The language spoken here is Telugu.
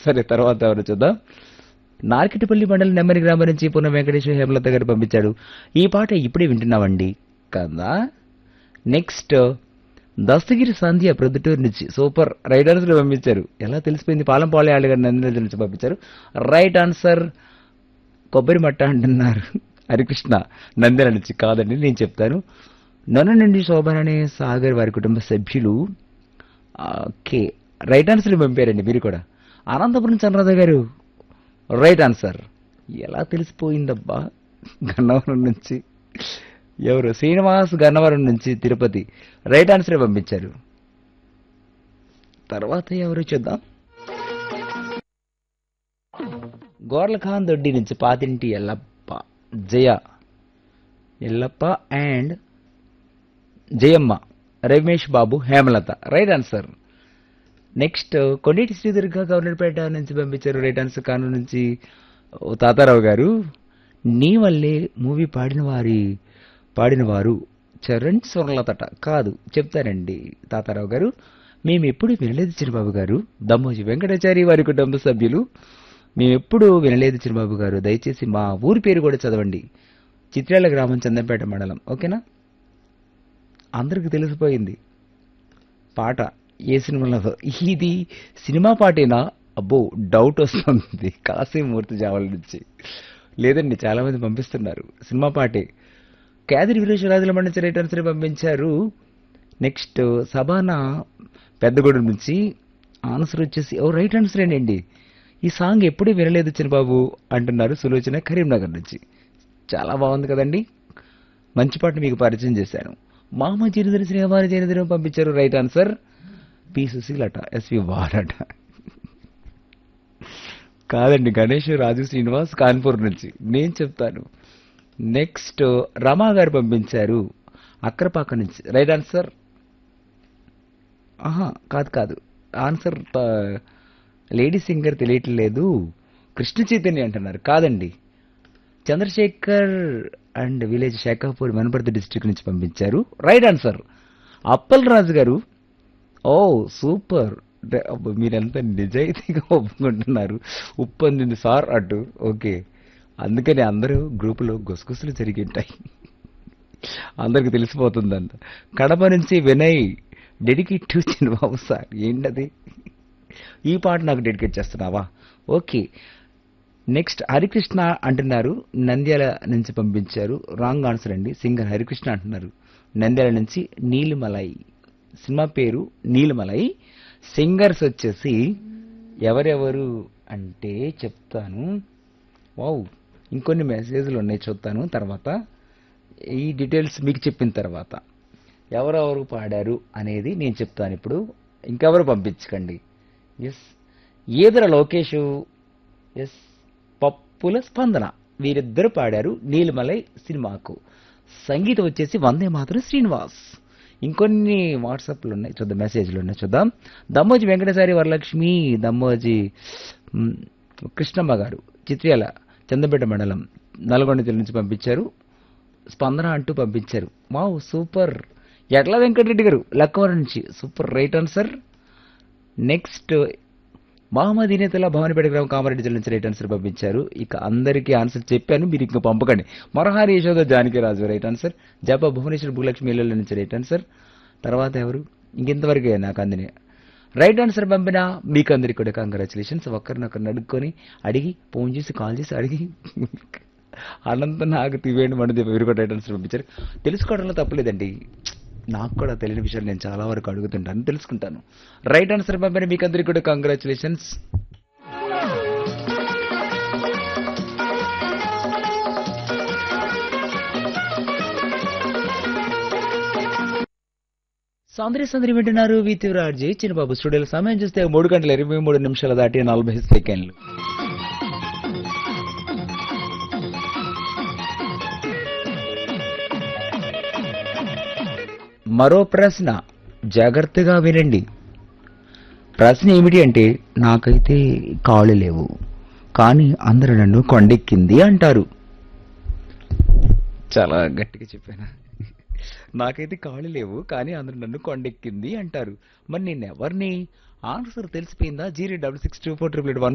సరే తర్వాత ఎవరు చూద్దాం నార్కెట్పల్లి మండలం నెమ్మరి గ్రామం నుంచి పున్న వెంకటేశ్వర హేమలత గారు పంపించాడు ఈ పాట ఇప్పుడే వింటున్నామండి కదా నెక్స్ట్ దస్తగిరి సంధ్య ప్రొద్దుటూరు నుంచి సూపర్ రైట్ ఆన్సర్ పంపించారు ఎలా తెలిసిపోయింది పాలం పాలయాళ్ళు గారు నందిని నుంచి పంపించారు రైట్ ఆన్సర్ కొబ్బరి మట్ట అంటున్నారు హరికృష్ణ నంద్యాల నుంచి కాదండి నేను చెప్తాను నన్ను నుండి శోభన్ అనే సాగర్ వారి కుటుంబ సభ్యులు ఓకే రైట్ ఆన్సర్ పంపారండి మీరు కూడా అనంతపురం చంద్రరాధ గారు రైట్ ఆన్సర్ ఎలా తెలిసిపోయిందబ్బా గన్నవరం నుంచి ఎవరు శ్రీనివాస్ గన్నవరం నుంచి తిరుపతి రైట్ ఆన్సర్ పంపించారు తర్వాత ఎవరు చూద్దాం గోర్లఖాన్ దొడ్డి నుంచి Pathinti Yellappa Jaya Yellappa and Jayamma Ramesh Babu Hemalatha right answer next Kondeti Sridurga Governorpet నుంచి పంపించారు రైట్ ఆన్సర్ కాను నుంచి ఓ తాతారావు గారు నీ వల్లే మూవీ పాడిన వారి పాడిన వారు చరణ్ స్వర్లతట కాదు చెప్తారండి తాతారావు గారు మేము ఎప్పుడు వినలేదు చిరుబాబు గారు దమ్మోజి వెంకటాచారి వారి కుటుంబ సభ్యులు మేము ఎప్పుడు వినలేదు చిరుబాబు గారు దయచేసి మా ఊరి పేరు కూడా చదవండి చిత్రాల గ్రామం చందంపేట మండలం ఓకేనా అందరికి తెలిసిపోయింది పాట ఏ సినిమాలో ఇది సినిమా పాటేనా అబ్బో డౌట్ వస్తుంది కాశీమూర్తి జావల నుంచి లేదండి చాలా మంది పంపిస్తున్నారు సినిమా పాటే కేదరి వీరేశ్వరాజుల మండించి రైట్ ఆన్సర్ పంపించారు నెక్స్ట్ సబానా పెద్దగూడెం నుంచి ఆన్సర్ వచ్చేసి ఓ రైట్ ఆన్సర్ ఏంటండి ఈ సాంగ్ ఎప్పుడూ వినలేదు చిన్నబాబు అంటున్నారు సులోచన కరీంనగర్ నుంచి చాలా బాగుంది కదండి మంచి పాట మీకు పరిచయం చేశాను మామ జీనిదరి శ్రీవారి జీనిదరి పంపించారు రైట్ ఆన్సర్ పి సుశీలట ఎస్వి వారట కాదండి గణేష్ రాజు శ్రీనివాస్ కాన్పూర్ నుంచి నేను చెప్తాను నెక్స్ట్ రమా గారు పంపించారు అక్రపాక నుంచి రైట్ ఆన్సర్ ఆహా కాదు కాదు ఆన్సర్ లేడీ సింగర్ తెలియట్లేదు కృష్ణ చైతన్య అంటున్నారు కాదండి Chandrasekhar and village Shekhapur Wanaparthy district నుంచి పంపించారు రైట్ ఆన్సర్ అప్పల్ రాజు గారు ఓ సూపర్ ద- అబ్బ, మీరెంత నిజాయితీగా ఒప్పుకుంటున్నారు ఉప్పందింది సార్ అటు ఓకే అందుకని అందరూ గ్రూపులో గుసగుసలు జరిగింటాయి అందరికి తెలిసిపోతుందంట కడప నుంచి Vinay dedicate to Chinnababu sir ఏంటది ఈ పాట నాకు డెడికేట్ చేస్తున్నావా ఓకే నెక్స్ట్ హరికృష్ణ అంటున్నారు నంద్యాల నుంచి పంపించారు రాంగ్ ఆన్సర్ అండి సింగర్ హరికృష్ణ అంటున్నారు నంద్యాల నుంచి నీలిమలై సినిమా పేరు నీలిమలై సింగర్స్ వచ్చేసి ఎవరెవరు అంటే చెప్తాను వావ్ ఇంకొన్ని మెసేజ్లు ఉన్నాయి చూస్తాను తర్వాత ఈ డీటెయిల్స్ మీకు చెప్పిన తర్వాత ఎవరెవరు పాడారు అనేది నేను చెప్తాను ఇప్పుడు ఇంకెవరు పంపించకండి ఎస్ ఈదర లోకేష్ ఎస్ పప్పుల స్పందన వీరిద్దరు పాడారు నీలిమలై సినిమాకు సంగీతం వచ్చేసి వందే మాత్రం శ్రీనివాస్ ఇంకొన్ని వాట్సాప్లు ఉన్నాయి చూద్దాం మెసేజ్లు ఉన్నాయి చూద్దాం దమ్మోజి వెంకటేశ్వరి వరలక్ష్మి దమ్మోజి మ్, కృష్ణమ్మ గారు చిత్ర్యాల చందపేట మండలం నల్గొండ జిల్లా నుంచి పంపించారు స్పందన అంటూ పంపించారు వావ్ సూపర్ ఎట్ల వెంకటరెడ్డి గారు లక్కవరం నుంచి super right answer next Mohammed Inethala Bhavanapeta గ్రామం కామారెడ్డి జిల్లా నుంచి రైట్ ఆన్సర్ పంపించారు ఇక అందరికీ ఆన్సర్ చెప్పాను మీరు ఇంకా పంపకండి మరహారి యశోద జానకి రాజు రైట్ ఆన్సర్ జప భువనేశ్వర్ భూలక్ష్మి ఇళ్ళ నుంచి రైట్ ఆన్సర్ తర్వాత ఎవరు ఇంకెంతవరకే నాకు అందినే రైట్ ఆన్సర్ పంపినా మీకు అందరికి కూడా కంగ్రాచులేషన్స్ ఒకరినొకరిని అడుక్కొని అడిగి ఫోన్ చేసి కాల్ చేసి అడిగి అనంత నాకు తివేండి మనది మీరు కూడా రైట్ ఆన్సర్ పంపించారు తెలుసుకోవడంలో తప్పలేదండి నాకు కూడా తెలియని విషయాలు నేను చాలా వరకు అడుగుతుంటాను తెలుసుకుంటాను రైట్ ఆన్సర్ పంపిన మీకు అందరికి కూడా కంగ్రాచులేషన్స్ సౌందర్య సందరి వింటున్నారు వితివరాజీ చిన్నబాబు స్టూడియోలో సమయం చూస్తే మూడు గంటల ఇరవై మూడు నిమిషాల దాటి నలభై సెకండ్లు మరో ప్రశ్న జాగ్రత్తగా వినండి ప్రశ్న ఏమిటి అంటే నాకైతే కాళ్ళు లేవు కానీ అందరూ నన్ను కొండెక్కింది అంటారు చాలా గట్టిగా చెప్పాను నాకైతే కాళ్ళు లేవు కానీ అందరూ నన్ను కొండెక్కింది అంటారు మరి నేను ఎవరిని ఆన్సర్ తెలిసిపోయిందా zero double six two four triple eight one